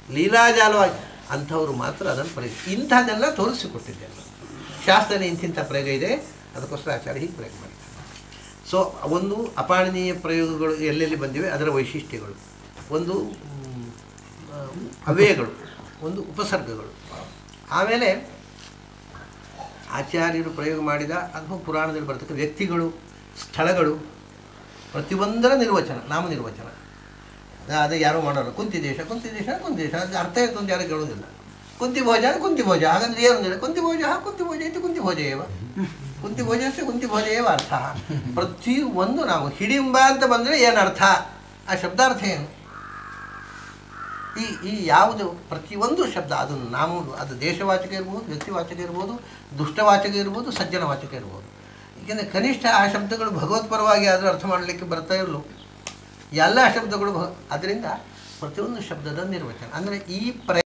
ಲೀಲಾಜಾಲವಾಗಿ ಅಂಥವ್ರು ಮಾತ್ರ ಅದನ್ನು ಪ್ರಯೋಗ ಇಂಥದ್ದೆಲ್ಲ ತೋರಿಸಿಕೊಟ್ಟಿದ್ದೇನೆ ನಾನು. ಶಾಸ್ತ್ರನೇ ಇಂತಿಂಥ ಪ್ರಯೋಗ ಇದೆ ಅದಕ್ಕೋಸ್ಕರ ಆಚಾರ್ಯ ಹೀಗೆ ಪ್ರಯೋಗ ಮಾಡಿದ್ದಾರೆ ಸೊ ಒಂದು ಅಪಾಣನೀಯ ಪ್ರಯೋಗಗಳು ಎಲ್ಲೆಲ್ಲಿ ಬಂದಿವೆ ಅದರ ವೈಶಿಷ್ಟ್ಯಗಳು ಒಂದು ಮ್, ಆ, ಅವ್ಯಯಗಳು ಒಂದು ಉಪಸರ್ಗಗಳು ಆಮೇಲೆ ಆಚಾರ್ಯರು ಪ್ರಯೋಗ ಮಾಡಿದ ಅಥವಾ ಪುರಾಣದಲ್ಲಿ ಬರ್ತಕ್ಕ ವ್ಯಕ್ತಿಗಳು ಸ್ಥಳಗಳು ಪ್ರತಿಯೊಂದರ ನಿರ್ವಚನ ನಾಮ ನಿರ್ವಚನ ಅದು ಯಾರು ಮಾಡೋರು ಕುಂತಿ ದೇಶ ಕುಂತಿ ದೇಶ ಕುಂತಿ ದೇಶ ಅದು ಅರ್ಥ ಆಯ್ತು ಅಂತ ಯಾರು ಕೇಳೋದಿಲ್ಲ ಕುಂತಿ ಭೋಜ ಕುಂತಿ ಭೋಜ ಹಾಗಂದ್ರೆ ಏನು ಅಂದ್ರೆ ಕುಂತಿ ಭೋಜ ಕುಂತಿ ಭೋಜ ಇತ್ತು ಕುಂತಿ ಭೋಜ ಏವ ಕುಂತಿ ಭೋಜಸ್ಯ ಕುಂತಿ ಭೋಜ ಏವ ಅರ್ಥ ಪ್ರತಿ ಒಂದು ನಾವು ಹಿಡಿಂಬ ಅಂತ ಬಂದರೆ ಏನು ಅರ್ಥ ಆ ಶಬ್ದಾರ್ಥ ಏನು ಈ ಈ ಯಾವುದು ಪ್ರತಿಯೊಂದು ಶಬ್ದ ಅದು ನಾಮ ಅದು ದೇಶವಾಚಕ ಇರ್ಬೋದು ವ್ಯಕ್ತಿವಾಚಕ ಇರ್ಬೋದು ದುಷ್ಟವಾಚಕ ಇರ್ಬೋದು ಸಜ್ಜನ ವಾಚಕ ಇರ್ಬೋದು ಏಕೆಂದರೆ ಕನಿಷ್ಠ ಆ ಶಬ್ದಗಳು ಭಗವತ್ಪರವಾಗಿ ಆದರೂ ಅರ್ಥ ಮಾಡಲಿಕ್ಕೆ ಬರ್ತಾ ಇರಲು ಎಲ್ಲ ಶಬ್ದಗಳು ಭ ಅದರಿಂದ ಪ್ರತಿಯೊಂದು ಶಬ್ದದ ನಿರ್ವಚನ ಅಂದರೆ ಈ ಪ್ರ